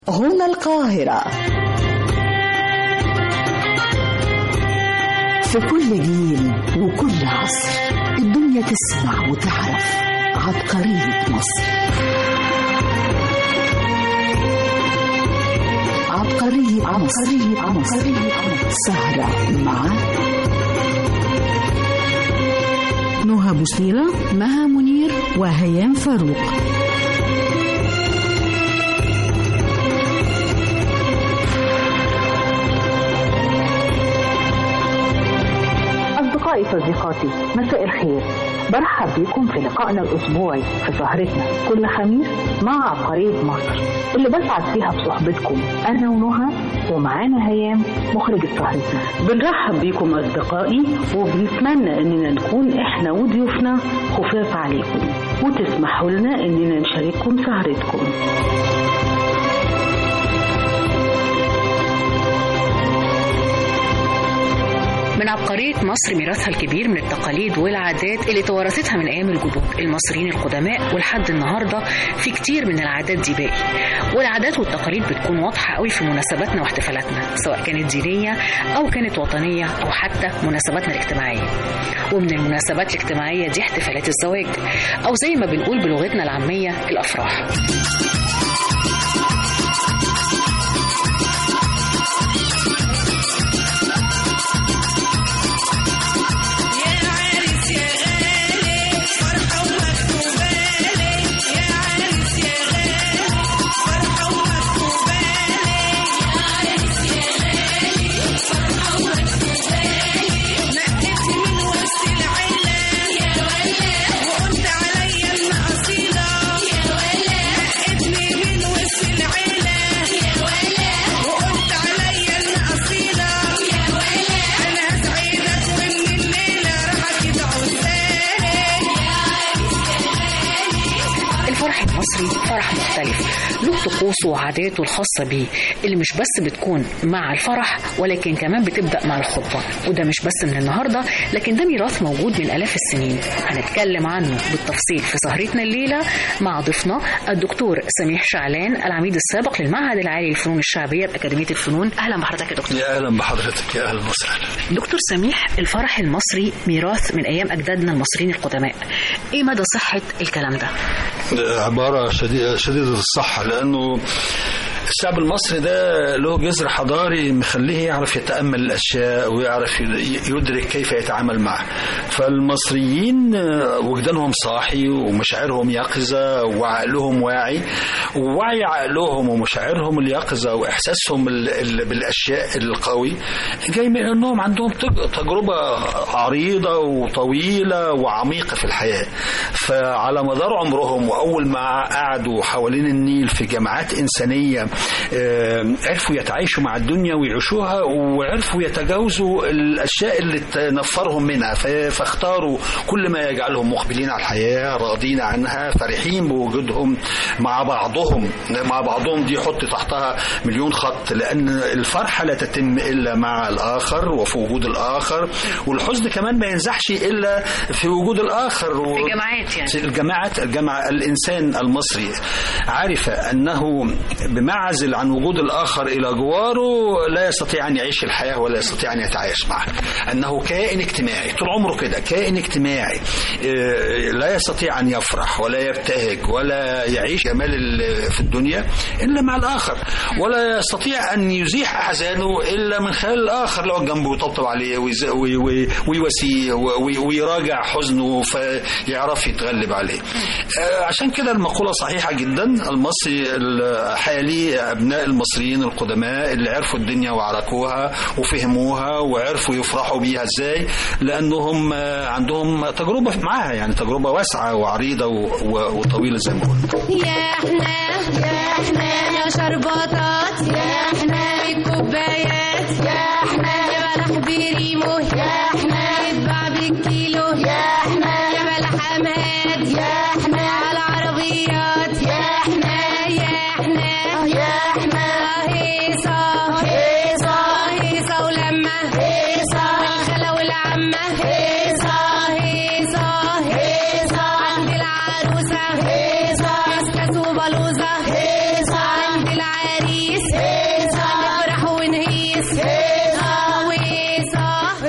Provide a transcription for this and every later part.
هنا القاهرة في كل جيل وكل عصر الدنيا تسمع وتعرف عبقرية مصر عبقرية عبقرية عبقرية سهرة مع نهى بوسيلة مها منير وهيام فاروق أصدقائي صديقاتي مساء الخير برحب بكم في لقائنا الأسبوعي في سهرتنا كل خميس مع عبقرية مصر اللي بسعد فيها بصحبتكم أنا ونهى ومعانا هيام مخرجة سهرتنا بنرحب بيكم أصدقائي وبنتمنى إننا نكون إحنا وضيوفنا خفاف عليكم وتسمحوا لنا إننا نشارككم سهرتكم من عبقرية مصر ميراثها الكبير من التقاليد والعادات اللي توارثتها من أيام الجدود المصريين القدماء ولحد النهاردة في كتير من العادات دي باقي والعادات والتقاليد بتكون واضحة قوي في مناسباتنا واحتفالاتنا سواء كانت دينية أو كانت وطنية أو حتى مناسباتنا الاجتماعية ومن المناسبات الاجتماعية دي احتفالات الزواج أو زي ما بنقول بلغتنا العامية الأفراح الفرح المصري فرح مختلف له طقوسه وعاداته الخاصة بيه اللي مش بس بتكون مع الفرح ولكن كمان بتبدأ مع الخطبة وده مش بس من النهاردة لكن ده ميراث موجود من آلاف السنين هنتكلم عنه بالتفصيل في سهرتنا الليلة مع ضيفنا الدكتور سميح شعلان العميد السابق للمعهد العالي للفنون الشعبية بأكاديمية الفنون أهلا بحضرتك يا دكتور يا اهلا بحضرتك يا اهلا وسهلا دكتور سميح الفرح المصري ميراث من أيام أجدادنا المصريين القدماء إيه مدى صحة الكلام ده؟ عبارة شديدة, شديدة الصحة لأنه الشعب المصري ده له جذر حضاري مخليه يعرف يتأمل الأشياء ويعرف يدرك كيف يتعامل معها فالمصريين وجدانهم صاحي ومشاعرهم يقظة وعقلهم واعي ووعي عقلهم ومشاعرهم اليقظة وإحساسهم ال- ال- بالأشياء القوي جاي من أنهم عندهم تج- تجربة عريضة وطويلة وعميقة في الحياة فعلى مدار عمرهم وأول ما قعدوا حوالين النيل في جماعات إنسانية آه، عرفوا يتعايشوا مع الدنيا ويعيشوها وعرفوا يتجاوزوا الأشياء اللي تنفرهم منها ف- فاختاروا كل ما يجعلهم مقبلين على الحياة راضين عنها فرحين بوجودهم مع بعضهم مع بعضهم دي حط تحتها مليون خط لأن الفرحة لا تتم إلا مع الآخر وفي وجود الآخر والحزن كمان ما ينزحش إلا في وجود الآخر و... الجماعات يعني الجماعات الجماعة الإنسان المصري عرف أنه بمعزل عن وجود الآخر إلى جواره لا يستطيع أن يعيش الحياة ولا يستطيع أن يتعايش معها أنه كائن اجتماعي طول عمره كده كائن اجتماعي إيه، لا يستطيع أن يفرح ولا يبتهج ولا يعيش جمال ال- في الدنيا إلا مع الآخر ولا يستطيع أن يزيح أحزانه إلا من خلال الآخر لو جنبه ويطبطب عليه ويز- وي- وي- ويواسيه وي- ويراجع حزنه فيعرف يتغلب عليه آه، عشان كده المقولة صحيحة جدا المصري الحالي أبناء المصريين القدماء اللي عرفوا الدنيا وعركوها وفهموها وعرفوا يفرحوا بيها ازاي لأنهم آه، عندهم تجربة معاها يعني تجربة واسعة وعريضة و- و- وطويلة زي ما قلت يا احنا يا احنا يا شربطات يا احنا الكوبايات يا احنا يا بلح بريمو يا احنا يتباع بالكيلو يا احنا يا بلح امهات يا احنا على العربيات يا احنا يا احنا يا احنا هيصة هيصة هيصة ولما هيصة والخالة والعمة هيصة هيصة هيصة عند العروسة هيصة كاس وبلوزة هيصة عند العريس ونهيس هنفرح ونهيس هيصة وهيصة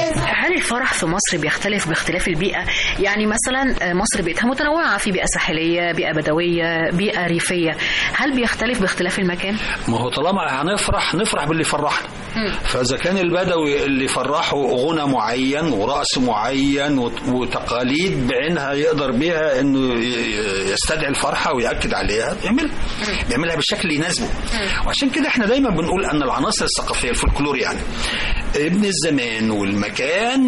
هل الفرح في مصر بيختلف باختلاف البيئة؟ يعني مثلا مصر بيئتها متنوعة في بيئة ساحلية، بيئة بدوية، بيئة ريفية، هل بيختلف باختلاف المكان؟ ما هو طالما هنفرح نفرح باللي يفرحنا فاذا كان البدوي اللي فرحه غنى معين ورأس معين وت- وتقاليد بعينها يقدر بيها انه ي- يستدعي الفرحه وياكد عليها يعملها بيعملها بالشكل اللي يناسبه وعشان كده احنا دايما بنقول ان العناصر الثقافيه الفولكلور يعني ابن الزمان والمكان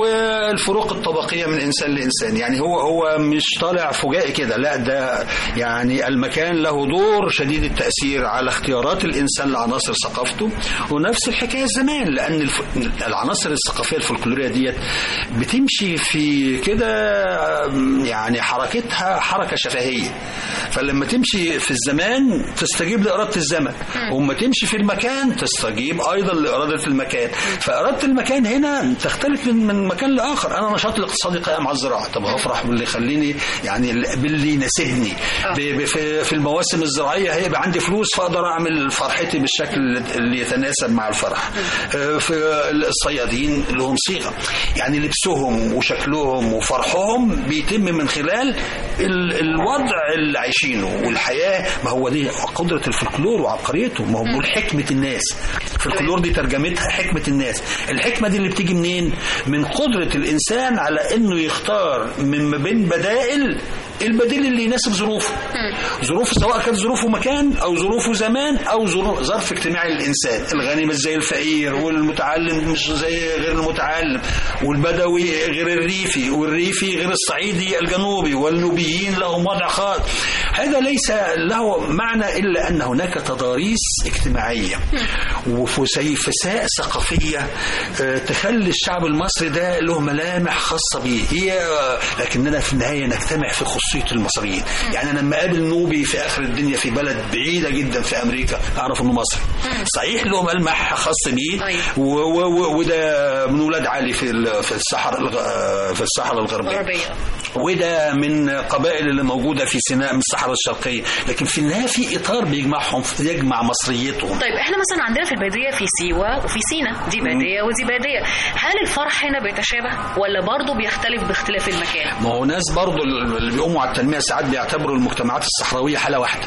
والفروق الطبقيه من انسان لانسان يعني هو هو مش طالع فجائي كده لا ده يعني المكان له دور شديد التاثير على اختيارات الانسان لعناصر ثقافته ونفس الحكايه الزمان لان الف... العناصر الثقافيه الفولكلوريه ديت بتمشي في كده يعني حركتها حركه شفهيه فلما تمشي في الزمان تستجيب لاراده الزمن وما تمشي في المكان تستجيب ايضا لاراده المكان فاراده المكان هنا تختلف من من مكان لاخر انا نشاطي الاقتصادي قائم على الزراعه طب هفرح باللي يخليني يعني باللي يناسبني ب- ب- في في المواسم الزراعيه هيبقى عندي فلوس فاقدر اعمل فرحتي بالشكل اللي يتناسب مع الفرح آه، في الصيادين لهم صيغه يعني لبسهم وشكلهم وفرحهم بيتم من خلال ال- الوضع اللي عايشينه والحياه ما هو دي قدره الفلكلور وعبقريته ما هو بيقول حكمه الناس الفلكلور دي ترجمتها حكمه الناس الحكمه دي اللي بتيجي منين من قدره الانسان على انه يختار من ما بين بدائل البديل اللي يناسب ظروفه ظروفه سواء كانت ظروفه مكان او ظروفه زمان او ظروف ظرف اجتماعي للانسان الغني مش زي الفقير والمتعلم مش زي غير المتعلم والبدوي غير الريفي والريفي غير الصعيدي الجنوبي والنوبيين لهم وضع خاص هذا ليس له معنى الا ان هناك تضاريس اجتماعيه وفسيفساء ثقافيه آه، تخلي الشعب المصري ده له ملامح خاصه به هي لكننا في النهايه نجتمع في خصوصيه المصريين يعني انا لما اقابل نوبي في اخر الدنيا في بلد بعيده جدا في امريكا اعرف انه مصري صحيح له ملمح خاص بيه أيوة. و- و- و- وده من ولاد علي في ال- في الصحراء الغ- في الصحراء الغربيه غربية. وده من قبائل اللي موجوده في سيناء من الصحراء الشرقيه لكن في النهايه في اطار بيجمعهم يجمع مصريتهم طيب احنا مثلا عندنا في البادية في سيوة وفي سينا دي بادية ودي بادية هل الفرح هنا بيتشابه ولا برضه بيختلف باختلاف المكان؟ ما هو ناس برضو اللي بيقوموا على التنمية ساعات بيعتبروا المجتمعات الصحراوية حالة واحدة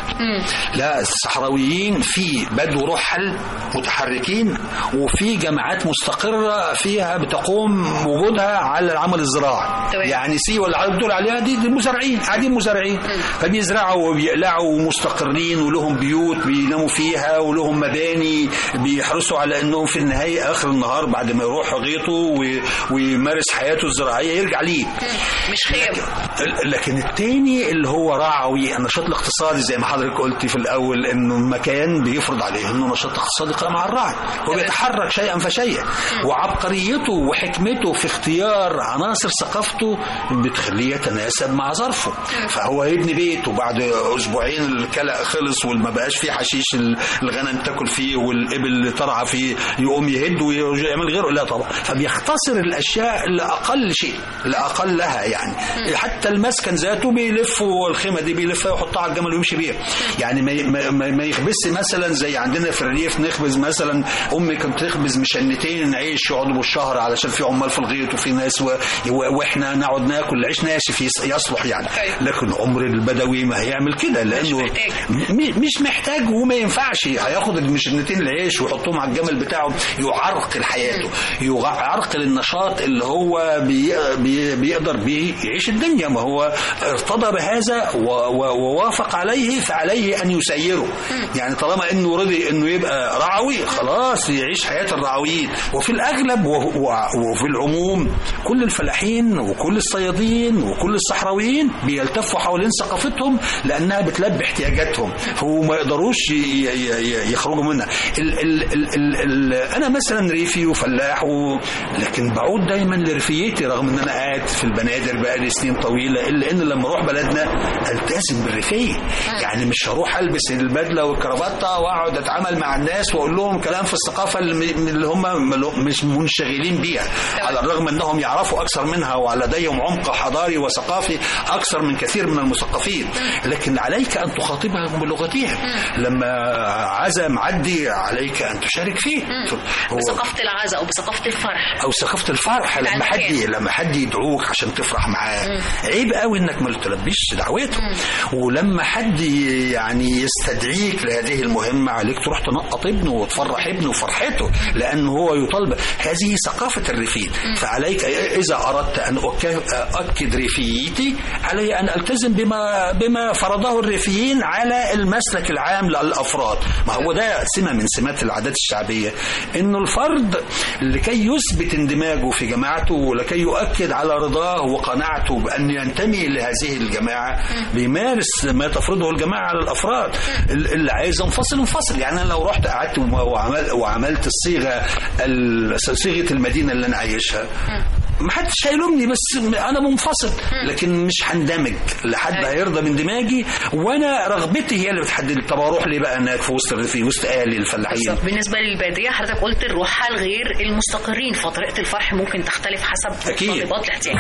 لا الصحراويين في بدو رحل متحركين وفي جماعات مستقرة فيها بتقوم وجودها على العمل الزراعي تمام. يعني سيوة اللي حضرتك بتقول عليها دي, دي مزارعين قاعدين مزارعين فبيزرعوا وبيقلعوا ومستقرين ولهم بيوت بيناموا فيها ولهم مباني بيحرصوا على انهم في النهاية اخر النهار بعد ما يروح غيطه و- ويمارس حياته الزراعية يرجع ليه مش خيم لكن التاني اللي هو رعوي النشاط الاقتصادي زي ما حضرتك قلتي في الاول انه المكان بيفرض عليه انه نشاط اقتصادي قائم على الرعي هو بيتحرك شيئا فشيئا وعبقريته وحكمته في اختيار عناصر ثقافته بتخليه يتناسب مع ظرفه فهو يبني بيت وبعد اسبوعين الكلى خلص وما بقاش فيه حشيش الغنم تاكل فيه والابل ترعى فيه يقوم يهد ويعمل غيره لا طبعا فبيختصر الاشياء لاقل شيء لاقلها يعني حتى المسكن ذاته بيلفوا الخيمه دي بيلفها ويحطها على الجمل ويمشي بيها يعني ما ما, ما ما يخبزش مثلا زي عندنا في الريف نخبز مثلا امي كانت تخبز مشنتين عيش يقعدوا بالشهر علشان في عمال في الغيط وفي ناس و... و... واحنا نقعد ناكل عيش ناشف يص- يصلح يعني لكن عمر البدوي ما هيعمل كده لانه محتاج. م- مش محتاج وما ينفعش هياخد المشنتين العيش ويحطهم على الجمل بتاعه يعرقل حياته يعرقل النشاط اللي هو بي بي بيقدر بيه يعيش الدنيا ما هو ارتضى بهذا و- و- ووافق عليه فعليه ان يسيره يعني طالما انه رضي انه يبقى رعوي خلاص يعيش حياه الرعويين وفي الاغلب و- و- وفي العموم كل الفلاحين وكل الصيادين وكل الصحراويين بيلتفوا حوالين ثقافتهم لانها بتلبي احتياجاتهم وما يقدروش ي- ي- ي- يخرجوا منها ال ال ال ال ال انا مثلا ريفي وفلاح و... لكن بعود دايما لريفيتي رغم ان انا قاعد في البنادر بقالي سنين طويله الا ان لما اروح بلدنا التزم بالريفيه يعني مش هروح البس البدله والكرافته واقعد اتعامل مع الناس واقول لهم كلام في الثقافه اللي اللي هم مش منشغلين بيها على الرغم انهم يعرفوا اكثر منها ولديهم عمق حضاري حضاري وثقافي اكثر من كثير من المثقفين لكن عليك ان تخاطبهم بلغتهم لما عزا معدي عليك ان تشارك فيه هو بثقافه العزاء او بثقافه الفرح او ثقافه الفرح بتاع لما حد المكان. لما حد يدعوك عشان تفرح معاه عيب قوي انك ما تلبيش دعوته ولما حد يعني يستدعيك لهذه المهمه عليك تروح تنقط ابنه وتفرح ابنه وفرحته لان هو يطالب هذه ثقافه الريفيين فعليك اذا اردت ان أك- اؤكد ريفيتي علي ان التزم بما بما فرضه الريفيين على المسلك العام للافراد ما هو ده سمه من سمات العادات الشعبيه انه الفرد لكي يثبت اندماجه في جماعته ولكي يؤكد على رضاه وقناعته بان ينتمي لهذه الجماعه بيمارس ما تفرضه الجماعه على الافراد ال- اللي عايز ينفصل ينفصل يعني انا لو رحت قعدت وم- وعمل وعملت الصيغه ال- صيغه المدينه اللي انا عايشها ما حدش هيلومني بس انا منفصل لكن مش هندمج لا حد هيرضى من دماغي وانا رغبتي هي اللي بتحدد طب اروح ليه بقى هناك في وسط في وسط اهلي الفلاحين بالظبط. بالنسبه للباديه حضرتك قلت الرحال غير المستقرين فطريقه الفرح ممكن تختلف حسب أكيد. متطلبات الاحتياج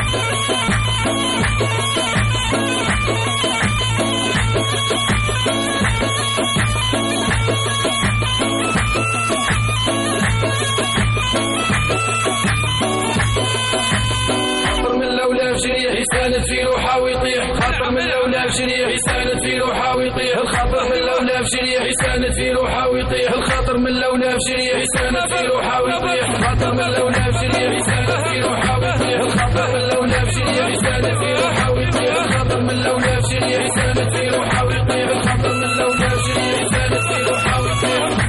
خاطر من لولا بجريح يساند في روحه ويطيح خاطر من لولا بجريح يساند في روحه ويطيح الخاطر من لولا بجريح يساند في روحه ويطيح الخاطر من لولا بجريح يساند في روحه ويطيح الخاطر من لولا بجريح يساند في روحه ويطيح الخاطر من لولا بجريح يساند في روحه ويطيح الخاطر من لولا بجريح يساند في روحه ويطيح الخاطر من لولا بجريح يساند في روحه ويطيح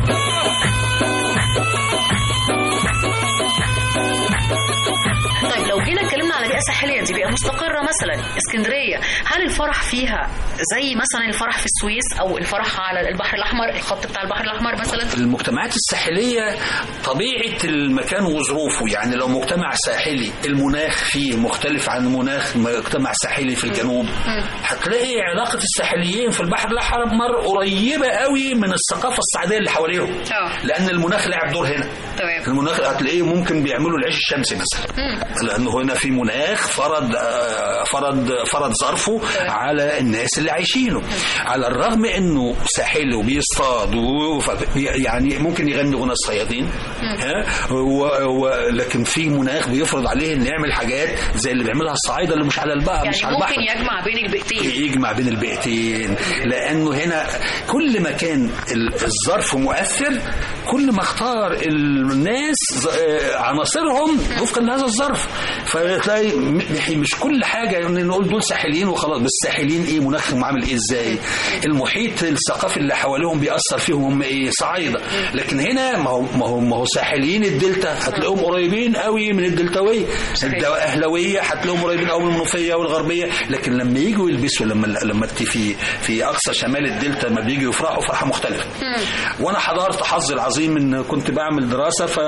طيب لو جينا اتكلمنا على بيئه ساحليه دي بيئه مستقره مثلا اسكندريه هل الفرح فيها زي مثلا الفرح في السويس او الفرح على البحر الاحمر الخط بتاع البحر الاحمر مثلا المجتمعات الساحلية طبيعة المكان وظروفه يعني لو مجتمع ساحلي المناخ فيه مختلف عن مناخ مجتمع ساحلي في الجنوب هتلاقي علاقة الساحليين في البحر الأحمر قريبة قوي من الثقافة الصعيدية اللي حواليهم اه لأن المناخ لعب دور هنا تمام المناخ هتلاقيه ممكن بيعملوا العيش الشمسي مثلا لانه هنا في مناخ فرض آه، فرض فرض ظرفه على الناس اللي عايشينه على الرغم انه ساحل وبيصطاد و- ف- يعني ممكن يغني غنى الصيادين ها و- و- لكن في مناخ بيفرض عليه انه يعمل حاجات زي اللي بيعملها الصعايده اللي مش على البحر يعني مش على البحر ممكن يجمع بين البيئتين يجمع بين البيئتين لانه هنا كل ما كان ال- الظرف مؤثر كل ما اختار الناس ز- آه، عناصرهم وفقا لهذا الظرف فتلاقي م- مش كل حاجه يعني نقول دول ساحليين وخلاص بس ساحليين ايه مناخهم عامل ايه ازاي المحيط الثقافي اللي حواليهم بيأثر فيهم هم ايه صعايده لكن هنا ما هو ما هو ما هو ساحليين الدلتا هتلاقيهم قريبين قوي من الدلتاويه الاهلاويه هتلاقيهم قريبين قوي من المنوفيه والغربيه لكن لما يجوا يلبسوا لما لما ت- في في اقصى شمال الدلتا لما بيجوا يفرحوا فرحه مختلفه وانا حضرت حظي العظيم ان كنت بعمل دراسه ف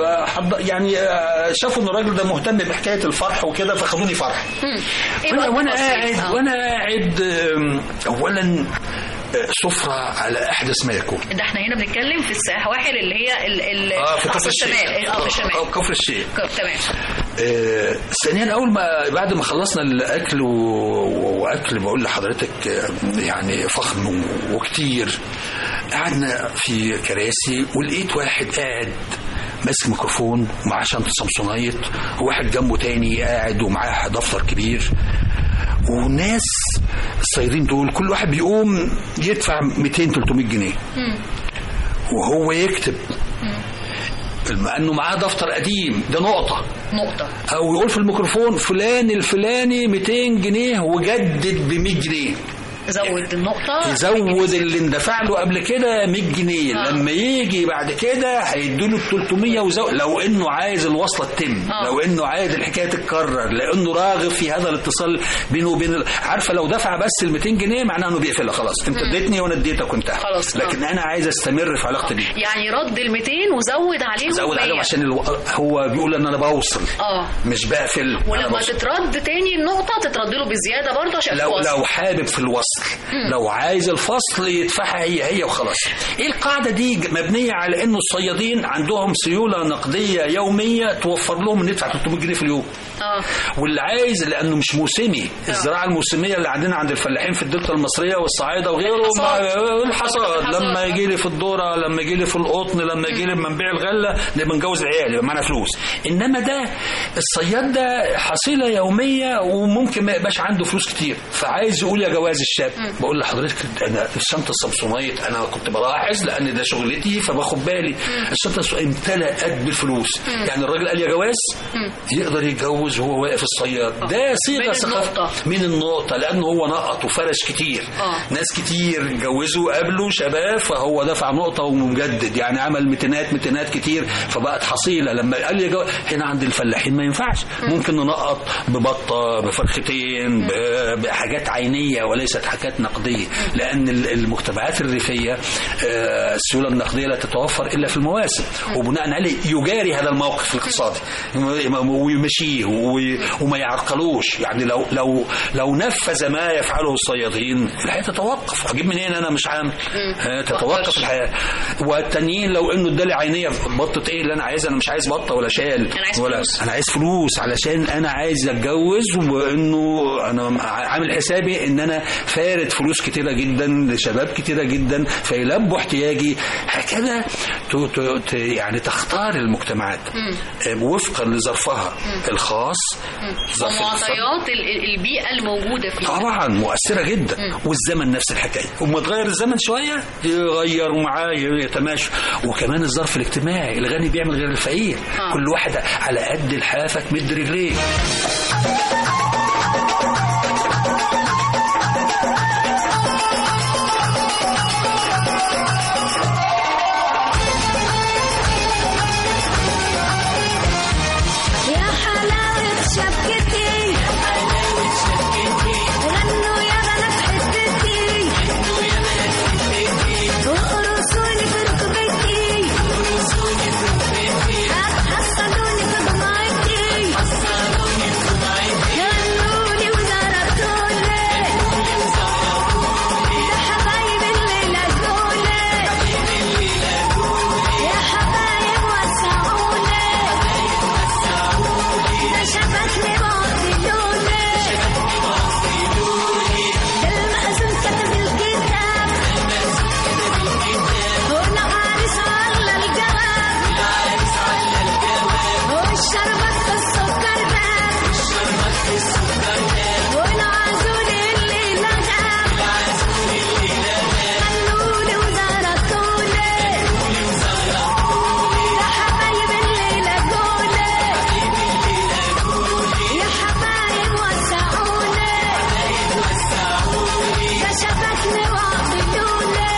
يعني آه، شافوا ان الراجل ده مهتم بحكايه الفرح وكده فخدوني فرح إيه وانا بقى وانا التفاصيل؟ قاعد آه. وانا قاعد آم، اولا آه، سفره على احدث ما يكون ده احنا هنا بنتكلم في السواحل اللي هي ال ال اه في أقصى كفر الشيخ الشمال اه في آه، الشمال كفر الشيخ ك- تمام آه، ثانيا اول ما بعد ما خلصنا الاكل و... و- واكل بقول لحضرتك آه، يعني فخم و- وكتير قعدنا في كراسي ولقيت واحد قاعد ماسك ميكروفون ومعاه شنطه سامسونايت وواحد جنبه تاني قاعد ومعاه دفتر كبير وناس الصيادين دول كل واحد بيقوم يدفع 200 300 جنيه وهو يكتب مع انه معاه دفتر قديم ده نقطه نقطة او يقول في الميكروفون فلان الفلاني 200 جنيه وجدد ب 100 جنيه زود النقطة يزود اللي اندفع له قبل كده 100 جنيه آه. لما يجي بعد كده هيديله ال 300 وزود لو انه عايز الوصله تتم آه. لو انه عايز الحكايه تتكرر لانه راغب في هذا الاتصال بينه وبين ال- عارفه لو دفع بس ال 200 جنيه معناه انه بيقفلها خلاص انت اديتني وانا اديتك وانتهى خلاص، آه. لكن انا عايز استمر في علاقتي بيه يعني رد ال 200 وزود عليهم زود عليهم 100. عشان الو... هو بيقول ان انا بوصل اه مش بقفل أنا ولما بوصل. تترد تاني النقطة تترد له بزيادة برضه عشان لو الفاصل. لو حابب في الوصل لو عايز الفصل يدفعها هي هي وخلاص ايه القاعده دي مبنيه على انه الصيادين عندهم سيوله نقديه يوميه توفر لهم ان يدفع 300 جنيه في اليوم اه واللي عايز لانه مش موسمي الزراعه الموسميه اللي عندنا عند الفلاحين في الدلتا المصريه والصعايده وغيره الحصاد. ما- الحصاد الحصاد. لما يجي لي في الذره لما يجي لي في القطن لما يجي لي منبيع الغله نبقى نجوز العيال يبقى معانا فلوس انما ده الصياد ده حصيله يوميه وممكن ما يبقاش عنده فلوس كتير فعايز يقول يا جواز الشاب بقول لحضرتك انا الشنطه السمسونايت انا كنت بلاحظ لان ده شغلتي فباخد بالي الشنطه السمسونايت امتلأت بالفلوس يعني الراجل قال يا جواز يقدر يتجوز وهو واقف الصياد ده صيغه من ثقافة- النقطة. من النقطة لأنه هو نقط وفرش كتير آه. ناس كتير اتجوزوا قابلوا شباب فهو دفع نقطة ومجدد يعني عمل ميتينات ميتينات كتير فبقت حصيلة لما قال لي جو... هنا عند الفلاحين ما ينفعش ممكن ننقط ببطة بفرختين ب- بحاجات عينية وليست حاجات نقدية لأن ال- المجتمعات الريفية آه، السيولة النقدية لا تتوفر إلا في المواسم وبناء عليه يجاري هذا الموقف الاقتصادي ويمشيه وي- وما يعرقلوش يعني لو لو لو نفذ ما يفعله الصيادين الحياه تتوقف اجيب منين انا مش عامل آه، تتوقف الحياه والتانيين لو انه ادالي عينيه بطه ايه اللي انا عايزها انا مش عايز بطه ولا شال أنا عايز ولا فلوس. انا عايز فلوس علشان انا عايز اتجوز وانه انا عامل حسابي ان انا فارد فلوس كتيره جدا لشباب كتيره جدا فيلبوا احتياجي هكذا ت- ت- ت- يعني تختار المجتمعات آه، وفقا لظرفها الخاص ظرف الاقتصاد. ومعطيات ال- ال- البيئة الموجودة فيه طبعا مؤثرة جدا والزمن نفس الحكاية وما تغير الزمن شوية يغير معاه يتماشى وكمان الظرف الاجتماعي الغني بيعمل غير الفقير آه. كل واحد على قد الحافة تمد رجليه يا حلاوة شبكتي غنوا يا بنات حتتي وقرصوني في ركبتي حصلوني في ضمعتي غنوني وزرطوني ده حبايب الليلة دولي يا حبايب وسعوني ده شبكني بعطيلوني المأذون كتب الكتاب هنا عريس على الجواب والشربات في السكر باب والعزولي اللي لغاب خلوني وزرطوني ده حبايب الليلة دولي يا حبايب وسعوني ده شبكني وعطيلوني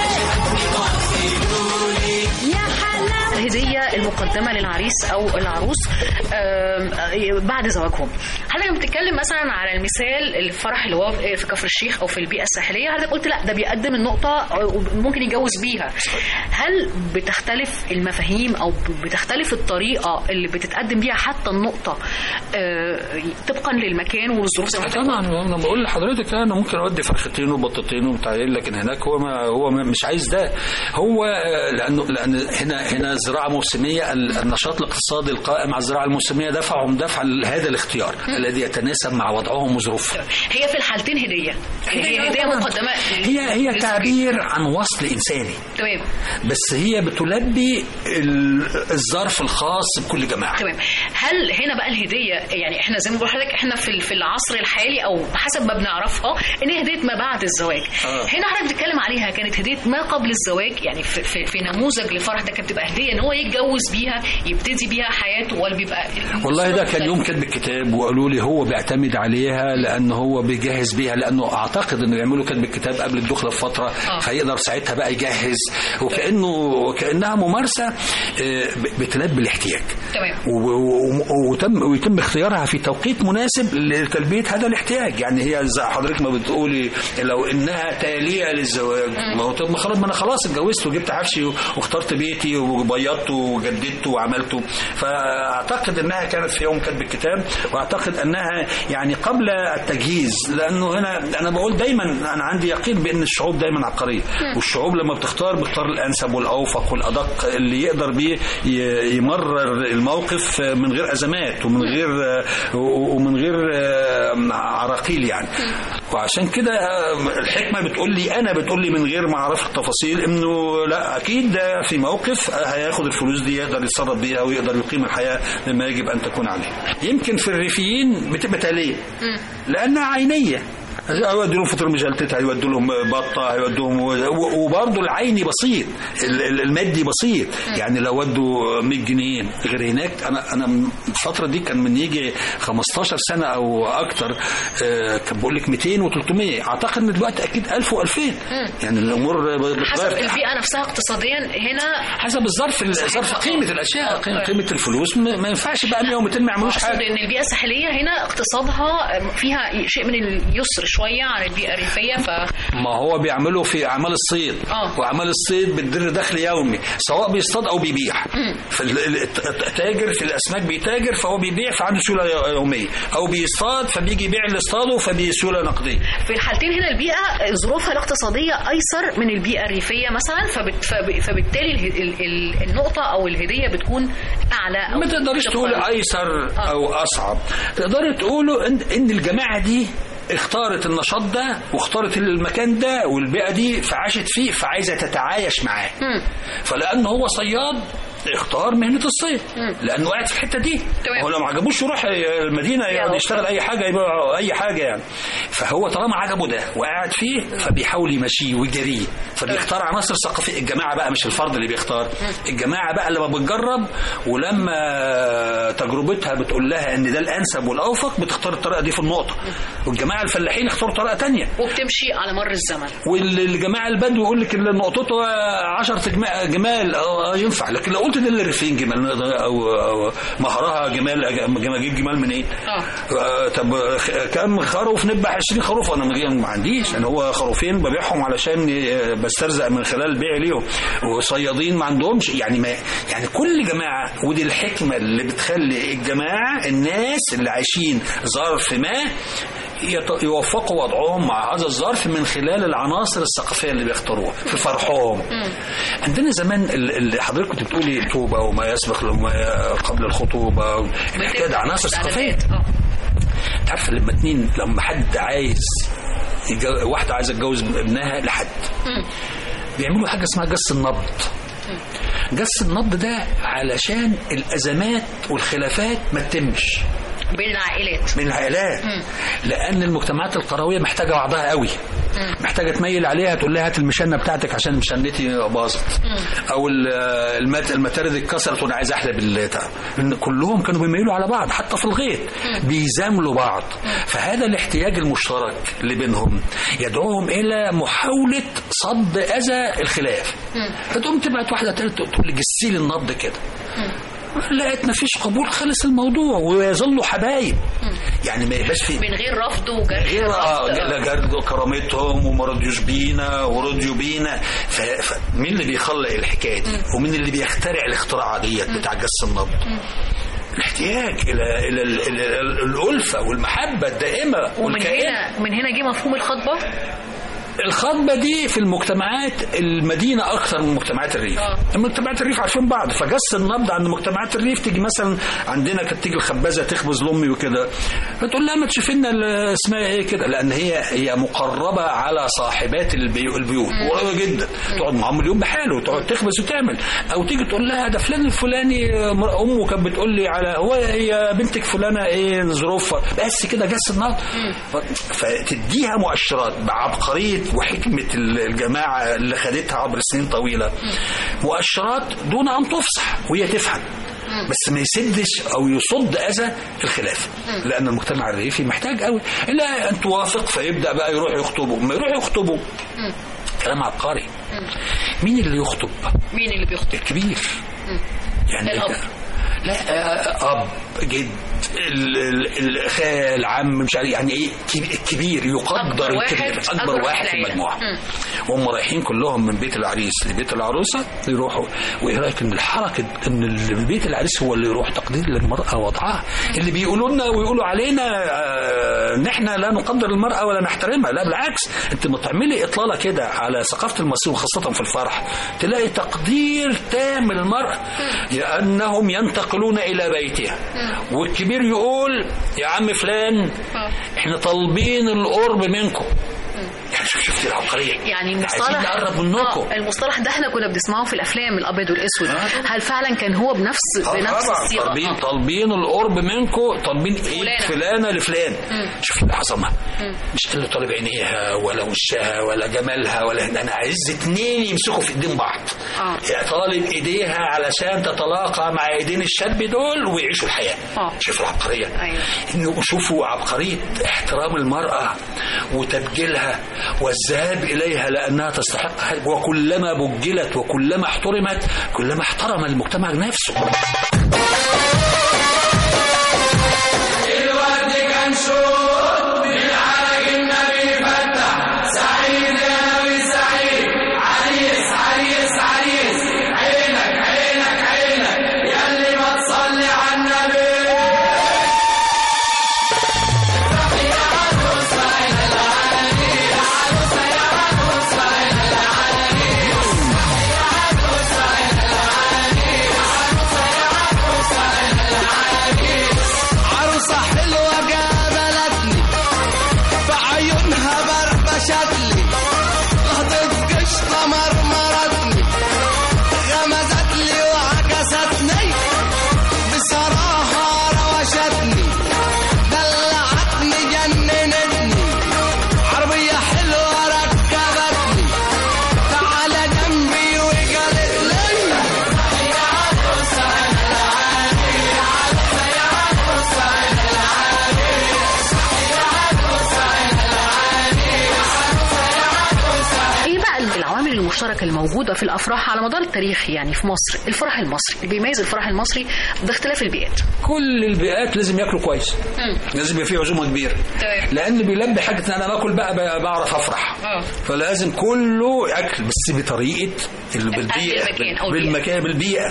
يا حلاوة الهدية المقدمة للعريس أو العروس آم، آه، بعد زواجهم حضرتك لما بتتكلم مثلا على المثال الفرح اللي هو في كفر الشيخ أو في البيئة الساحلية حضرتك قلت لا ده بيقدم النقطة وممكن يتجوز بيها هل بتختلف المفاهيم أو بتختلف الطريقة اللي بتتقدم بيها حتى النقطة آه، طبقا للمكان والظروف زي ما حضرتك طبعا انا بقول لحضرتك انا ممكن اودي فرختين وبطتين وبتاعين لكن هناك هو ما هو ما مش عايز ده هو آه، لانه لان هنا هنا زراعه موسميه ال- النشاط الاقتصادي القائم على الزراعه الموسميه دفعهم دفع هذا الاختيار الذي يتناسب مع وضعهم وظروفهم هي في الحالتين هدية هي هدية طبعاً. مقدمة هي هي للزوجين. تعبير عن وصل انساني تمام بس هي بتلبي ال- الظرف الخاص بكل جماعه تمام هل هنا بقى الهديه يعني احنا زي ما بقول لحضرتك احنا في في العصر الحالي او حسب ما بنعرفها ان هي هديه ما بعد الزواج آه. هنا حضرتك بتتكلم عليها كانت هديه ما قبل الزواج يعني في, في, في نموذج لفرح ده كانت بتبقى هديه ان هو يتجوز بيها يبتدي بيها حياته ولا بيبقى والله ده كان يوم كاتب الكتاب وقالوا لي هو بيعتمد عليها لان هو بيجهز بيها لانه اعتقد انه يعملوا كاتب الكتاب قبل الدخله بفتره آه. فيقدر ساعتها بقى يجهز وكانه وكانها ممارسه آه، ب- بتلبي الاحتياج تمام و- و- وتم ويتم اختيارها في توقيت مناسب لتلبيه هذا الاحتياج يعني هي زي حضرتك ما بتقولي لو انها تاليه للزواج ما هو طب ما خلاص ما انا خلاص اتجوزت وجبت عفشي واخترت بيتي وبيضته وجددته وعملته فاعتقد انها كانت في يوم كتب الكتاب واعتقد انها يعني قبل التجهيز لانه هنا انا بقول دايما انا عندي يقين بان الشعوب دايما عبقريه والشعوب لما بتختار بتختار الانسب والاوفق والادق اللي يقدر بيه ي- يمرر موقف من غير ازمات ومن غير ومن غير عراقيل يعني وعشان كده الحكمه بتقول لي انا بتقول لي من غير ما اعرف التفاصيل انه لا اكيد ده في موقف هياخد الفلوس دي يقدر يتصرف بيها ويقدر يقيم الحياه بما يجب ان تكون عليه يمكن في الريفيين بتبقى تاليه لانها عينيه هيودوا لهم فطور مجلتت هيودوا لهم بطه هيودوهم وبرضه العيني بسيط ال- ال- المادي بسيط يعني لو ودوا 100 جنيه غير هناك انا انا الفتره دي كان من يجي 15 سنه او اكتر آه، كان بقول لك 200 و300 اعتقد ان دلوقتي اكيد 1000 و2000 يعني الامور حسب بتتغير البيئه نفسها اقتصاديا هنا حسب الظرف ظرف قيمه الاشياء قيمه قيمة الفلوس ما ما ينفعش بقى 100 و200 ما يعملوش اقصد حاجه ان البيئه الساحليه هنا اقتصادها فيها شيء من اليسر شويه عن البيئه الريفيه ف ما هو بيعملوا في اعمال الصيد آه. واعمال الصيد بتدر دخل يومي سواء بيصطاد او بيبيع فالتاجر في الاسماك بيتاجر فهو بيبيع فعنده سيوله يوميه او بيصطاد فبيجي يبيع اللي اصطاده فبسيوله نقديه في الحالتين هنا البيئه ظروفها الاقتصاديه ايسر من البيئه الريفيه مثلا فبت... فب... فبالتالي ال... ال... ال... النقطه او الهديه بتكون اعلى أو ما تقدريش تبقى- تقول ايسر او اصعب تقدري تقولوا ان ان الجماعه دي اختارت النشاط ده واختارت المكان ده والبيئه دي فعاشت فيه فعايزه تتعايش معاه فلان هو صياد اختار مهنه الصيد لانه قاعد في الحته دي تمام. هو لو ما عجبوش يروح المدينه يقعد يشتغل اي حاجه يبقى اي حاجه يعني فهو طالما عجبه ده وقاعد فيه فبيحاول يمشيه ويجريه فبيختار عناصر ثقافيه الجماعه بقى مش الفرد اللي بيختار الجماعه بقى لما بتجرب ولما تجربتها بتقول لها ان ده الانسب والاوفق بتختار الطريقه دي في النقطه والجماعه الفلاحين اختاروا طريقه تانية وبتمشي على مر الزمن والجماعه البدو يقول لك اللي نقطته 10 جمال اه ينفع لكن لو قلت ده اللي رفين جمال او او مهرها جمال جمال اجيب جمال من ايه؟ اه آه، طب خ- كم خروف نذبح 20 خروف انا ما ما عنديش انا هو خروفين ببيعهم علشان آه، بسترزق من خلال البيع ليهم وصيادين ما عندهمش يعني ما يعني كل جماعه ودي الحكمه اللي بتخلي الجماعه الناس اللي عايشين ظرف ما يت- يوفقوا وضعهم مع هذا الظرف من خلال العناصر الثقافيه اللي بيختاروها في فرحهم عندنا زمان ال- اللي حضرتك كنت بتقولي التوبه وما يسبق وما قبل الخطوبه الحكايه دي عناصر ثقافيه اه انت عارفه لما اتنين لما حد عايز يتجو- واحده عايزه تتجوز ابنها لحد بيعملوا حاجه اسمها جس النبض جس النبض ده علشان الازمات والخلافات ما تتمش بين العائلات من العائلات لان المجتمعات القرويه محتاجه بعضها قوي محتاجه تميل عليها تقول لها هات المشنه بتاعتك عشان مشنتي باظت او ال- المت- المتارد اتكسرت وانا عايز احلب البتاع ان كلهم كانوا بيميلوا على بعض حتى في الغيط بيزاملوا بعض فهذا الاحتياج المشترك اللي بينهم يدعوهم الى محاوله صد اذى الخلاف فتقوم تبعت واحده تالت تقول لي جسي لي النبض كده لقيت مفيش قبول خلص الموضوع ويظلوا حبايب يعني ما يبقاش في من غير رفض وجرح غير اه رفض. لا جرد كرامتهم وما رضيوش بينا ورضيوا بينا ف- فمين اللي بيخلق الحكايه دي ومين اللي بيخترع الاختراع ديت بتاع جس النبض الاحتياج الى الى ال- الى ال- الالفه والمحبه الدائمه ومن والكيان هنا من هنا جه مفهوم الخطبه الخطبه دي في المجتمعات المدينه اكثر من مجتمعات الريف آه. مجتمعات الريف عارفين بعض فجس النبض عند مجتمعات الريف تيجي مثلا عندنا كانت تيجي الخبازه تخبز لامي وكده فتقول لها ما تشوفي لنا ال- اسمها ايه كده لان هي هي مقربه على صاحبات البيو- البيوت قريبه جدا تقعد معاهم اليوم بحاله تقعد تخبز وتعمل او تيجي تقول لها ده فلان الفلاني آه، مر- امه كانت بتقول لي على هو هي بنتك فلانه ايه ظروفها بس كده جس النبض ف- فتديها مؤشرات بعبقريه وحكمه ال- الجماعه اللي خدتها عبر سنين طويله مؤشرات دون ان تفصح وهي تفهم بس ما يسدش او يصد اذى الخلاف لان المجتمع الريفي محتاج قوي الا ان توافق فيبدا بقى يروح يخطبوا ما يروح يخطبوا كلام عبقري مين اللي يخطب مين اللي بيخطب الكبير يعني الأب. لا آه، اب جد ال- ال- الخال عم مش عارف يعني ايه كبير- الكبير يقدر أكبر واحد- الكبير أكبر اكبر واحد واحد في في العيلة. المجموعه مم. وهم رايحين كلهم من بيت العريس لبيت العروسه يروحوا وايه رايك ان الحركه ان ال- بيت العريس هو اللي يروح تقدير للمراه وضعها اللي بيقولوا لنا ويقولوا علينا آه، ان احنا لا نقدر المراه ولا نحترمها لا بالعكس انت ما تعملي اطلاله كده على ثقافه المصريين وخاصه في الفرح تلاقي تقدير تام للمراه لانهم ينتقلون الى بيتها والكبير يقول يا عم فلان احنا طالبين القرب منكم يعني شوف شفت العبقريه يعني عايزين المصطلح نقرب منكم آه، المصطلح ده احنا كنا بنسمعه في الافلام الابيض والاسود آه. هل فعلا كان هو بنفس آه بنفس طبعا الصيغه طالبين آه. طالبين القرب منكم طالبين ايد فلانة. فلانه لفلان شوف العظمه مش اللي طالب عينيها ولا وشها ولا جمالها ولا ده انا عايز اتنين يمسكوا في ايدين بعض آه. يعني طالب ايديها علشان تتلاقى مع ايدين الشاب دول ويعيشوا الحياه آه. شوف العبقريه أيوة. انه شوفوا عبقريه احترام المراه وتبجيلها والذهاب اليها لانها تستحق حاجة. وكلما بجلت وكلما احترمت كلما احترم المجتمع نفسه الورد كان شوط من عرق النبي فتح سعيد يا نبي سعيد عريس عريس عريس عينك عينك عينك ياللي ما تصلي على النبي عروسة حلوة قابلتني بعيونها بربشتلي لحظة قشطة مرمرتني غمزت لي وعكستني بصراحة روشتني دلعتني جننتني عربية حلوة ركبتني تعال جنبي وقالت لي ايه بقى العوامل المشتركه الموجوده في الافراح على مدار التاريخ يعني في مصر الفرح المصري اللي بيميز الفرح المصري باختلاف البيئات كل البيئات لازم ياكلوا كويس لازم يبقى فيه عزومه كبيره تمام. لان بيلبي حاجه ان انا باكل بقى ب- بعرف افرح آه. فلازم كله اكل بس بطريقه ال- بالبيئه المكان أو البيئة. بالمكان بالبيئه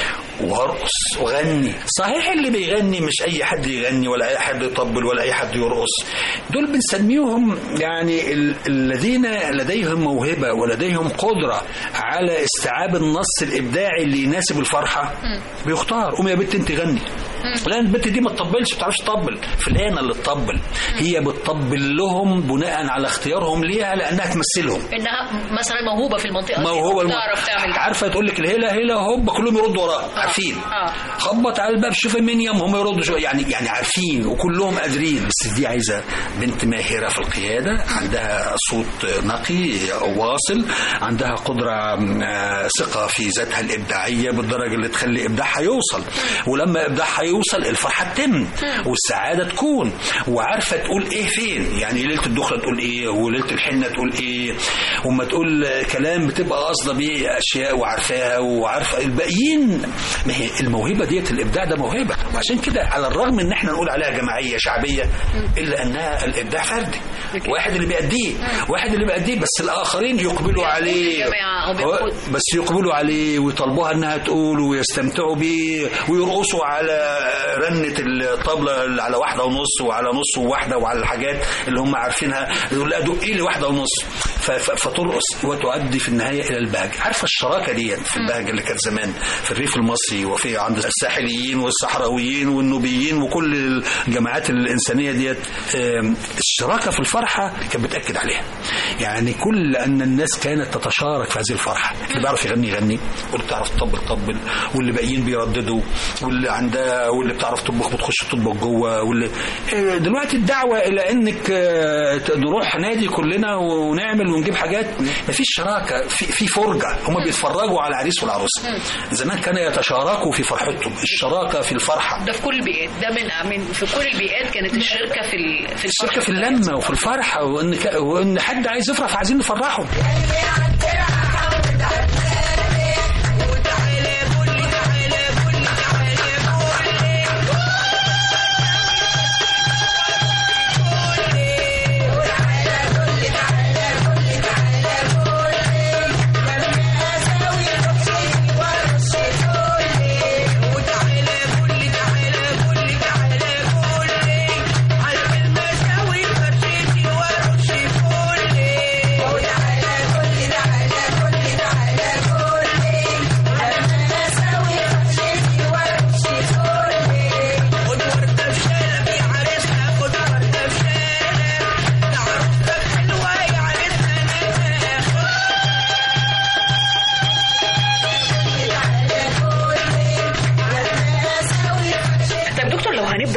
وارقص وغني صحيح اللي بيغني مش اي حد يغني ولا اي حد يطبل ولا اي حد يرقص دول بنسميهم يعني ال- الذين لديهم موهبه ولديهم قدره على استيعاب النص الابداعي اللي يناسب الفرحه بيختار قوم يا بنت انت غني لان البنت دي ما تطبلش ما بتعرفش تطبل فلانه اللي تطبل هي بتطبل لهم بناء على اختيارهم ليها لانها تمثلهم انها مثلا موهوبه في المنطقه ما هو الم... تعرف تعمل ده. عارفه تقول لك الهيله هيله هوب كلهم يردوا وراها عارفين آه. خبط على الباب شوف مين يم هم يردوا شويه يعني يعني عارفين وكلهم قادرين بس دي عايزه بنت ماهره في القياده عندها صوت نقي واصل عندها قدره آه، ثقه في ذاتها الابداعيه بالدرجه اللي تخلي ابداعها يوصل ولما ابداعها يوصل الفرحه تتم والسعاده تكون وعارفه تقول ايه فين يعني ليله الدخله تقول ايه وليله الحنه تقول ايه وما تقول كلام بتبقى قاصده بيه اشياء وعارفاها وعارفه الباقيين ما هي الموهبه ديت الابداع ده موهبه وعشان كده على الرغم ان احنا نقول عليها جماعيه شعبيه الا انها الابداع فردي واحد اللي بيأديه واحد اللي بيأديه بس الاخرين يقبلوا عليه جماعة أو هو- بيقول. بس يقبلوا عليه ويطلبوها انها تقول ويستمتعوا بيه ويرقصوا على رنة الطبلة اللي على واحدة ونص وعلى نص وواحدة وعلى الحاجات اللي هم عارفينها يقول لا دقي لي واحدة ونص ف- ف- فترقص وتؤدي في النهاية إلى البهجة عارفة الشراكة دي في البهجة اللي كانت زمان في الريف المصري وفي عند الساحليين والصحراويين والنوبيين وكل الجماعات الإنسانية ديت آم، الشراكة في الفرحة كانت بتأكد عليها يعني كل أن الناس كانت تتشارك في هذه الفرحة اللي بيعرف يغني يغني واللي بتعرف تطبل تطبل واللي باقيين بيرددوا واللي عندها واللي بتعرف تطبخ بتخش تطبخ جوه واللي آه، دلوقتي الدعوة إلى إنك آه، ت- نروح نادي كلنا ونعمل ونجيب حاجات مفيش شراكة في في فرجة هم بيتفرجوا على العريس والعروسة زمان كانوا يتشاركوا في فرحتهم الشراكة في الفرحة ده في كل البيئات ده من من في كل البيئات كانت الشركه في ال- في الشركة الفرح. في اللمة وفي الفرحة وإن ك- وإن حد عايز يفرح فعايزين نفرحه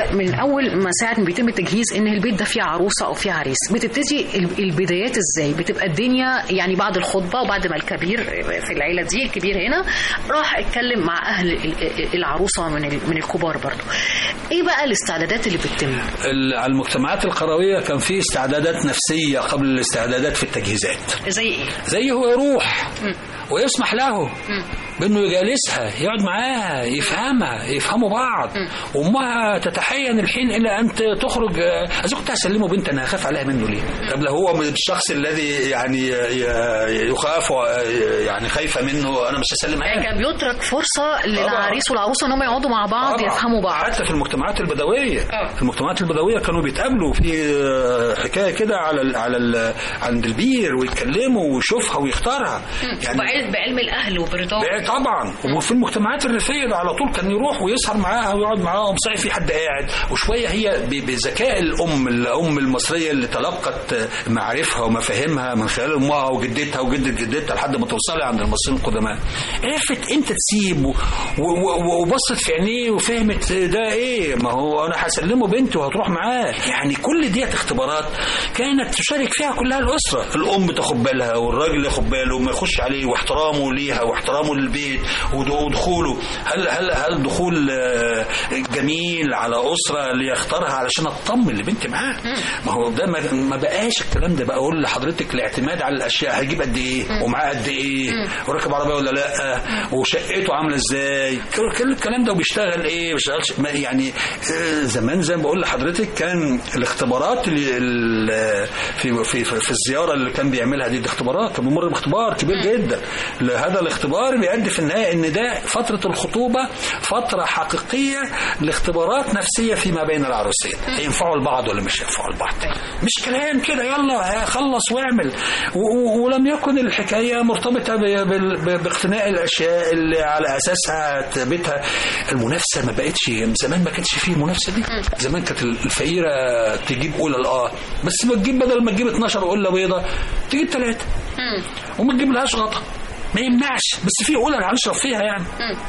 من اول ما ساعه ما بيتم التجهيز ان البيت ده فيه عروسه او فيه عريس بتبتدي ال- البدايات ازاي بتبقى الدنيا يعني بعد الخطبه وبعد ما الكبير في العيله دي الكبير هنا راح اتكلم مع اهل ال- العروسه من ال- من الكبار برضو ايه بقى الاستعدادات اللي بتتم ال- على المجتمعات القروية كان في استعدادات نفسية قبل الاستعدادات في التجهيزات زي ايه زي هو يروح ويسمح له بانه يجالسها يقعد معاها يفهمها يفهموا بعض وامها تتحين الحين الى ان ت- تخرج آه، اذا كنت هسلمه بنت انا هخاف عليها منه ليه؟ طب لو هو من الشخص الذي يعني ي- يخاف و- يعني خايفه منه انا مش هسلمها يعني كان بيترك فرصه للعريس والعروسه ان هم يقعدوا مع بعض طبعاً. يفهموا بعض حتى في المجتمعات البدويه آه. في المجتمعات البدويه كانوا بيتقابلوا في آه، حكايه كده على ال على ال عند البير ويتكلموا ويشوفها ويختارها يعني بعلم, بعلم الاهل وبرضاهم بقى طبعا وفي المجتمعات الريفيه ده على طول كان يروح ويسهر معاها ويقعد معاهم صحيح في حد قاعد وشويه هي ب- بذكاء الام الام المصريه اللي تلقت معارفها ومفاهيمها من خلال امها وجدتها وجده جدتها لحد ما توصلي عند المصريين القدماء عرفت امتى تسيب و- و- و- وبصت في عينيه وفهمت ده ايه ما هو انا هسلمه بنتي وهتروح معاه يعني كل ديت اختبارات كانت تشارك فيها كلها الاسره الام تاخد بالها والراجل ياخد باله وما يخش عليه واحترامه ليها واحترامه للبيت ود- ودخوله هل هل هل دخول آه، جميل على اسره ليختارها علشان اطمن لبنتي معاه ما هو ده ما- ما بقاش الكلام ده بقى اقول لحضرتك الاعتماد على الاشياء هيجيب قد ايه ومعاه قد ايه وراكب عربيه ولا لا وشقته عامله ازاي كل كل الكلام ده وبيشتغل ايه ما بيشتغلش ما- يعني آه، زمان زي ما بقول لحضرتك كان الاختبارات اللي ال- في في في في الزياره اللي كان بيعملها دي, دي اختبارات كان بيمر باختبار كبير جدا هذا الاختبار بيؤدي في النهايه ان ده فتره الخطوبه فتره حقيقيه لاختبارات نفسيه فيما بين العروسين هينفعوا البعض ولا مش هينفعوا البعض مش كلام كده يلا خلص واعمل و- و- ولم يكن الحكايه مرتبطه ب- بال- ب- باقتناء الاشياء اللي على اساسها تثبتها المنافسه ما بقتش زمان ما كانش فيه المنافسه دي زمان كانت الفقيره تجيب اولى الاه بس ما تجيب بدل ما تجيب 12 قله بيضه تجيب ثلاثه وما تجيب لهاش غطا ما يمنعش بس في اولى هنشرب فيها يعني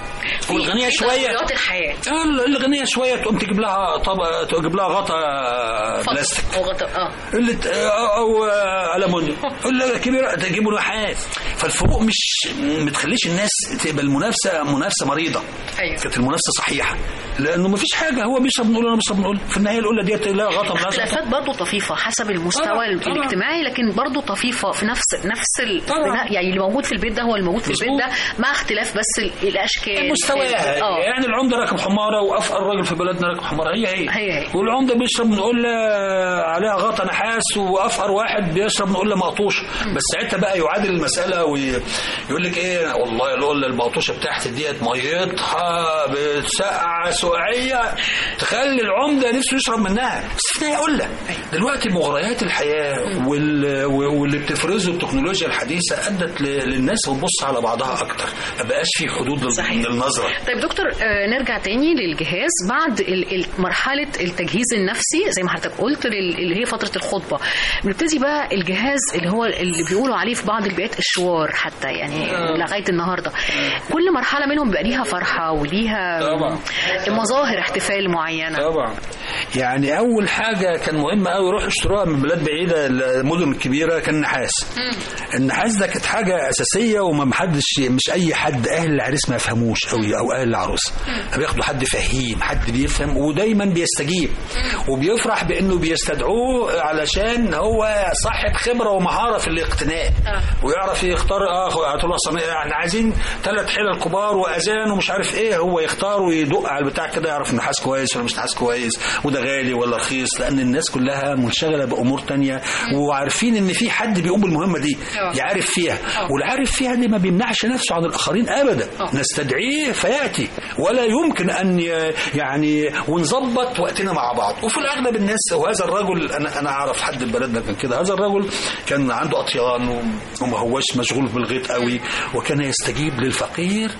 والغنيه في شويه ضروريات الحياه آه، الغنيه شويه تقوم تجيب لها طبق تجيب لها غطا بلاستيك او غطا اه اللي ت- او آه، المونيوم اللي كبيره تجيبوا نحاس فالفروق مش ما تخليش الناس تبقى المنافسه منافسه مريضه ايوه كانت المنافسه صحيحه لانه ما فيش حاجه هو بيشرب من الاولى انا بشرب من الاولى في النهايه الاولى ديت لها غطا ملهاش غطا. اختلافات برضه طفيفه حسب المستوى طبعاً، طبعاً. الاجتماعي لكن برضه طفيفه في نفس نفس ال... طبعاً. يعني اللي موجود في البيت ده هو اللي موجود في البيت مظبوط. ده مع اختلاف بس ال- الاشكال مستواها اه يعني العمده راكب حماره وافقر راجل في بلدنا راكب حماره هي هي هي هي. والعمده بيشرب من قله عليها غطا نحاس وافقر واحد بيشرب من قله مقطوشه بس ساعتها بقى يعادل المساله ويقول لك ايه والله القله المقطوشه بتاعتي ديت ميتها بتسقع سقعيه تخلي العمده نفسه يشرب منها بس في النهايه قله دلوقتي مغريات الحياه وال... واللي بتفرزه التكنولوجيا الحديثه ادت ل- للناس تبص على بعضها اكتر ما بقاش في حدود لل- صحيح. للنظره طيب دكتور آه، نرجع تاني للجهاز بعد ال- ال- مرحلة التجهيز النفسي زي ما حضرتك قلت لل- اللي هي فترة الخطبة بنبتدي بقى الجهاز اللي هو اللي بيقولوا عليه في بعض البيئات الشوار حتى يعني لغاية النهاردة كل مرحلة منهم بيبقى ليها فرحة وليها طبعا. مظاهر احتفال معينة طبعا يعني اول حاجه كان مهم قوي يروحوا اشتروها من بلاد بعيده المدن الكبيره كان النحاس النحاس ده كانت حاجه اساسيه وما محدش مش اي حد اهل العريس ما يفهموش قوي او اهل العروسه بياخدوا حد فهيم حد بيفهم ودايما بيستجيب وبيفرح بانه بيستدعوه علشان هو صاحب خبره ومهاره في الاقتناء ويعرف يختار اه هتقول له صنيع احنا عايزين ثلاث حلل كبار واذان ومش عارف ايه هو يختار ويدق على البتاع كده يعرف نحاس كويس ولا مش نحاس كويس وده غالي ولا رخيص لان الناس كلها منشغله بامور تانية وعارفين ان في حد بيقوم بالمهمه دي آه. يعرف فيها آه. واللي عارف فيها دي ما بيمنعش نفسه عن الاخرين ابدا آه. نستدعيه فياتي ولا يمكن ان ي- يعني ونظبط وقتنا مع بعض وفي الاغلب الناس وهذا الرجل انا انا اعرف حد في بلدنا كان كده هذا الرجل كان عنده اطيان و- وما هوش مشغول بالغيط قوي وكان يستجيب للفقير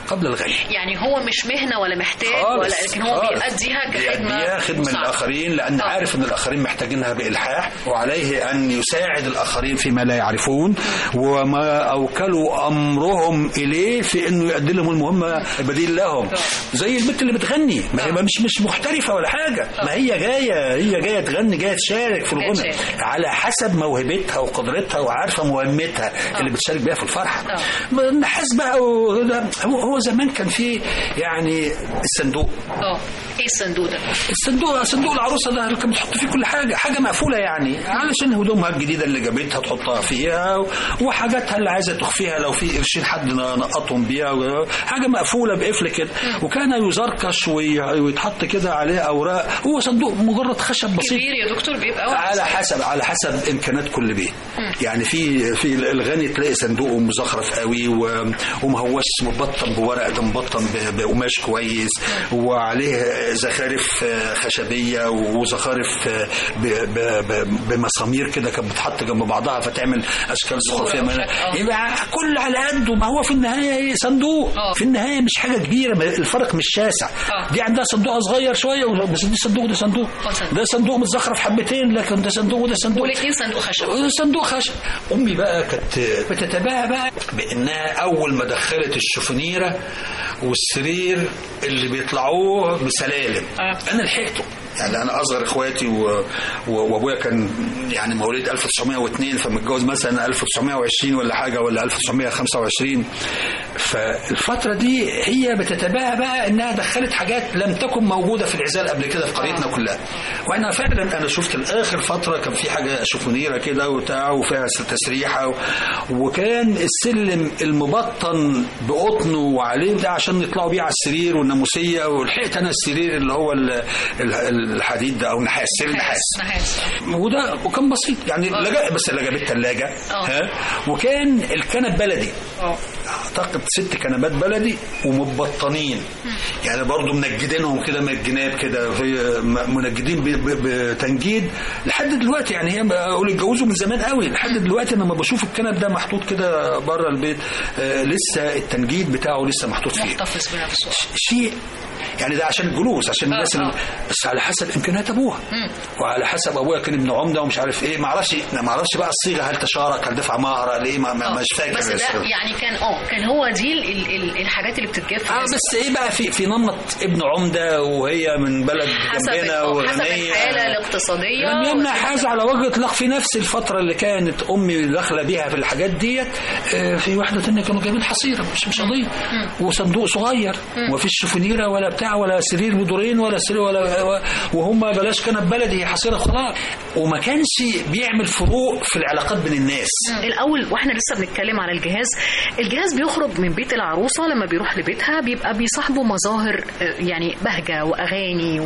قبل الغني يعني هو مش مهنه ولا محتاج خالص ولا لكن هو خالص. بيأديها كخدمه بيأديها خدمة مساعدة. للآخرين لأن آه. عارف أن الآخرين محتاجينها بإلحاح وعليه أن يساعد الآخرين فيما لا يعرفون وما أوكلوا أمرهم إليه في أنه يؤدي لهم المهمة بديل لهم زي البنت اللي بتغني ما هي مش مش محترفة ولا حاجة ما هي جاية هي جاية تغني جاية تشارك في جاية الغنى تشارك. على حسب موهبتها وقدرتها وعارفة مهمتها اللي بتشارك بيها في الفرحة النحاس بقى وده- هو هو زمان كان في يعني الصندوق اه ايه الصندوق ده؟ الصندوق صندوق العروسه ده اللي كانت بتحط فيه كل حاجه حاجه مقفوله يعني علشان هدومها الجديده اللي جابتها تحطها فيها وحاجاتها اللي عايزه تخفيها لو في قرشين حد نقطهم بيها و- حاجه مقفوله بقفل كده وكان يزركش وي- ويتحط كده عليه اوراق هو صندوق مجرد خشب بسيط كبير يا دكتور بيبقى واحد. على حسب على حسب امكانات كل بيت يعني في في الغني تلاقي صندوقه مزخرف قوي و- ومهوش مبطن بورق ده مبطن ب- بقماش كويس وعليه زخارف آه، خشبيه وزخارف آه، ب- ب- ب- بمسامير كده كانت بتتحط جنب بعضها فتعمل اشكال زخرفيه منها. آه. يبقى كل على قده ما هو في النهايه ايه صندوق آه. في النهايه مش حاجه كبيره ما الفرق مش شاسع آه. دي عندها صندوق صغير شويه بس دي صندوق وده صندوق آه، صندوق. ده صندوق متزخرف حبتين لكن ده صندوق وده صندوق والاثنين صندوق خشب صندوق خشب امي بقى كانت بتتباهى بقى بانها اول ما دخلت الشوفونيره والسرير اللي بيطلعوه بسلالم آه. انا لحقته يعني انا اصغر اخواتي و... و... وابويا كان يعني مواليد 1902 فمتجوز مثلا 1920 ولا حاجه ولا 1925 فالفتره دي هي بتتباهى بقى انها دخلت حاجات لم تكن موجوده في العزال قبل كده في قريتنا كلها وانا فعلا انا شفت الاخر فتره كان في حاجه شوفونيره كده وبتاع وفيها تسريحه و... وكان السلم المبطن بقطن وعليه ده عشان يطلعوا بيه على السرير والناموسيه ولحقت انا السرير اللي هو ال- ال- الحديد ده او نحاس سرير نحاس نحاس وده وكان بسيط يعني لجأ بس لجأ بالثلاجه آه. ها وكان الكنب بلدي اه اعتقد ست كنبات بلدي ومبطنين يعني برضو منجدينهم كده من الجناب كده في م- منجدين ب- ب- بتنجيد لحد دلوقتي يعني هي اقول اتجوزوا من زمان قوي لحد دلوقتي انا لما بشوف الكنب ده محطوط كده بره البيت آه لسه التنجيد بتاعه لسه محطوط فيه محتفظ بنفسه شيء يعني ده عشان الجلوس عشان الناس اللي بس على حسب امكانيات ابوها وعلى حسب ابويا كان ابن عمده ومش عارف ايه ما اعرفش ما اعرفش بقى الصيغه هل تشارك هل دفع مهر ليه ما ما- مش فاكر بس الصيغة. ده يعني كان اه كان هو دي ال- ال- ال- الحاجات اللي بتتجاب في اه الناس. بس ايه بقى في في نمط ابن عمده وهي من بلد حسب جنبنا ال- حسب وغنيه الحاله الاقتصاديه لم يمنع وحسب- هذا على وجه الاطلاق في نفس الفتره اللي كانت امي داخله بيها في الحاجات ديت آه، في واحده تانية كانوا جايبين حصيره مش مش قضيه وصندوق صغير ومفيش شوفونيره ولا بتاع ولا سرير بدورين ولا سرير ولا وهم بلاش كنب بلدي هي حصيره خلاص وما كانش بيعمل فروق في العلاقات بين الناس الاول واحنا لسه بنتكلم على الجهاز الجهاز بيخرج من بيت العروسه لما بيروح لبيتها بيبقى بيصاحبه مظاهر آه، يعني بهجه واغاني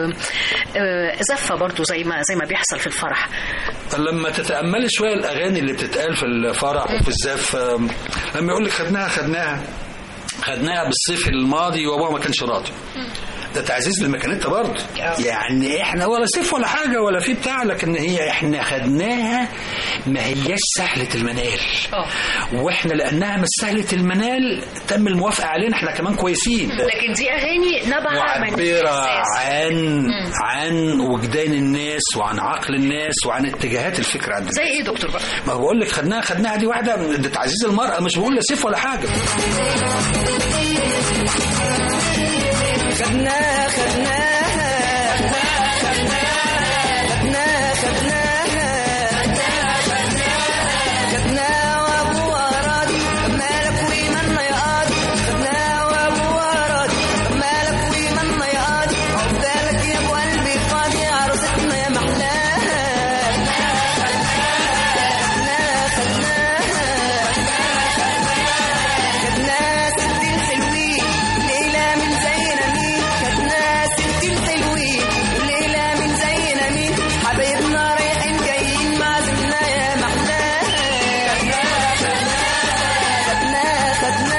وزفه برضو زي ما زي ما بيحصل في الفرح لما تتأملي شوية الأغاني اللي بتتقال في الفرح وفي الزف آم، لما يقول لك خدناها خدناها خدناها بالصيف الماضي وابوها ما كانش راضي ده تعزيز للمكانتة برضه يعني احنا ولا سيف ولا حاجة ولا في بتاع لكن هي احنا خدناها ما هياش سهلة المنال واحنا لأنها مش سهلة المنال تم الموافقة علينا احنا كمان كويسين لكن دي اغاني نبع من معبرة إحساس. عن عن وجدان الناس وعن عقل الناس وعن اتجاهات الفكر عند زي ايه دكتور بقى ما بقول لك خدناها خدناها دي واحده ده تعزيز المراه مش بقول لا سيف ولا حاجه خدناها خدناها خدناها خدناها خدناها وابوها راضي طب مالك ومالنا يا قاضي خدناها وابوها راضي طب مالك ومالنا يا قاضي عقبالك يا ابو قلبي فاضي عروستنا يا محلاها خدناها خدناها خدناها ست الحلوين ليلة من زينا مين خدناها ست الحلوين ليلة من زينا مين حبايبنا رايحين جايين معزمنا يا محلاها خدناها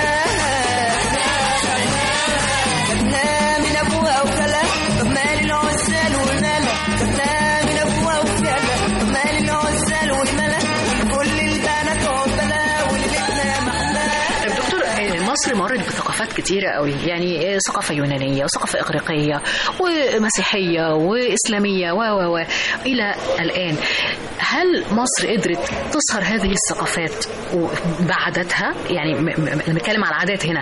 خدناها خدناها من ابوها وخالها طب مال العزال والملا خدناها من ابوها وخالها طب مال العزال والملا كل البنات عقبالها ولبتنا يا محلاها طب دكتور آه، مصر مرت بثقافات ثقافات كتيرة قوي يعني آه، ثقافة يونانية وثقافة إغريقية ومسيحية وإسلامية و و و إلى الآن هل مصر قدرت تظهر هذه الثقافات بعاداتها يعني م- م- أنا بتكلم على العادات هنا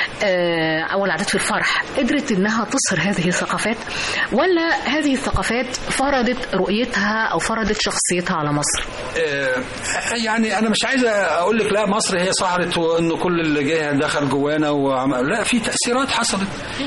آه، أو العادات في الفرح قدرت إنها تظهر هذه الثقافات ولا هذه الثقافات فرضت رؤيتها أو فرضت شخصيتها على مصر آه، يعني انا مش عايز اقول لك لا مصر هي سهرت وانه كل اللي جه دخل جوانا وعمل لا في تاثيرات حصلت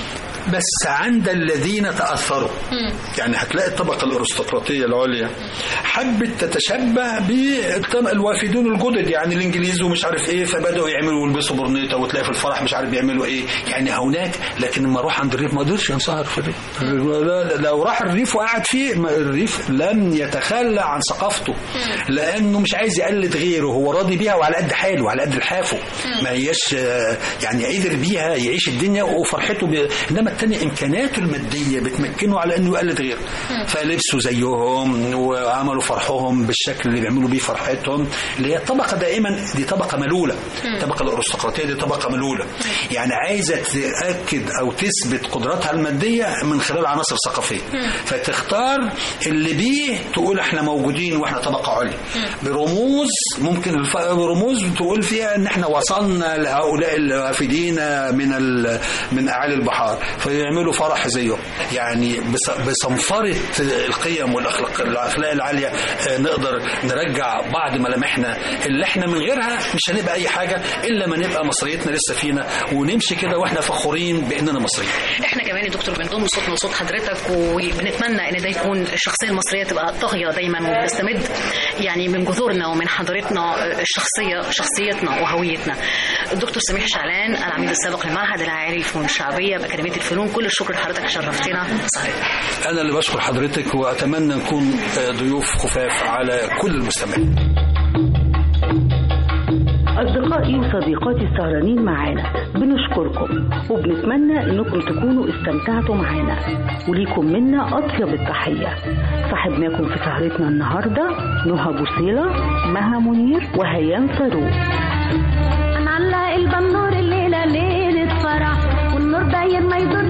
بس عند الذين تاثروا يعني هتلاقي الطبقه الارستقراطيه العليا حبت تتشبه بالوافدون الجدد يعني الانجليز ومش عارف ايه فبداوا يعملوا يلبسوا برنيطه وتلاقي في الفرح مش عارف بيعملوا ايه يعني هناك لكن لما اروح عند الريف ما قدرش ينصهر في الريف لا- لا- لو راح الريف وقعد فيه ما الريف لم يتخلى عن ثقافته لانه مش عايز يقلد غيره هو راضي بيها وعلى قد حاله وعلى قد لحافه ما هياش آه، يعني قدر بيها يعيش الدنيا وفرحته ب... انما التاني امكاناته الماديه بتمكنه على انه يقلد غيره فلبسوا زيهم وعملوا فرحهم بالشكل اللي بيعملوا بيه فرحتهم اللي هي الطبقه دائما دي طبقه ملوله الطبقه الارستقراطيه دي طبقه ملوله يعني عايزه تاكد او تثبت قدراتها الماديه من خلال عناصر ثقافيه فتختار اللي بيه تقول احنا موجودين واحنا طبقه عليا برموز ممكن الف... برموز تقول فيها ان احنا وصلنا لهؤلاء الوافدين من ال... من اعالي البحار فيعملوا فرح زيهم يعني بص... بصنفره القيم والاخلاق الاخلاق العاليه آه، نقدر نرجع بعض ملامحنا اللي احنا من غيرها مش هنبقى اي حاجه الا ما نبقى مصريتنا لسه فينا ونمشي كده واحنا فخورين باننا مصريين احنا كمان يا دكتور بنضم صوتنا وصوت حضرتك وبنتمنى ان ده يكون الشخصيه المصريه تبقى طاغيه دايما وبتستمد يعني من جذورنا ومن حضارتنا الشخصيه شخصيتنا وهويتنا. الدكتور سميح شعلان العميد السابق للمعهد العالي للفنون الشعبيه باكاديميه الفنون كل الشكر لحضرتك شرفتنا بسهرتك. انا اللي بشكر حضرتك واتمنى نكون آه، ضيوف خفاف على كل المستمعين أصدقائي وصديقاتي السهرانين معانا بنشكركم وبنتمنى إنكم تكونوا استمتعتوا معانا وليكم منا أطيب التحية صاحبناكم في سهرتنا النهاردة نهى بوصيلة مها منير وهيام فاروق هنعلق البنور الليلة ليلة فرح والنور باين ما يضر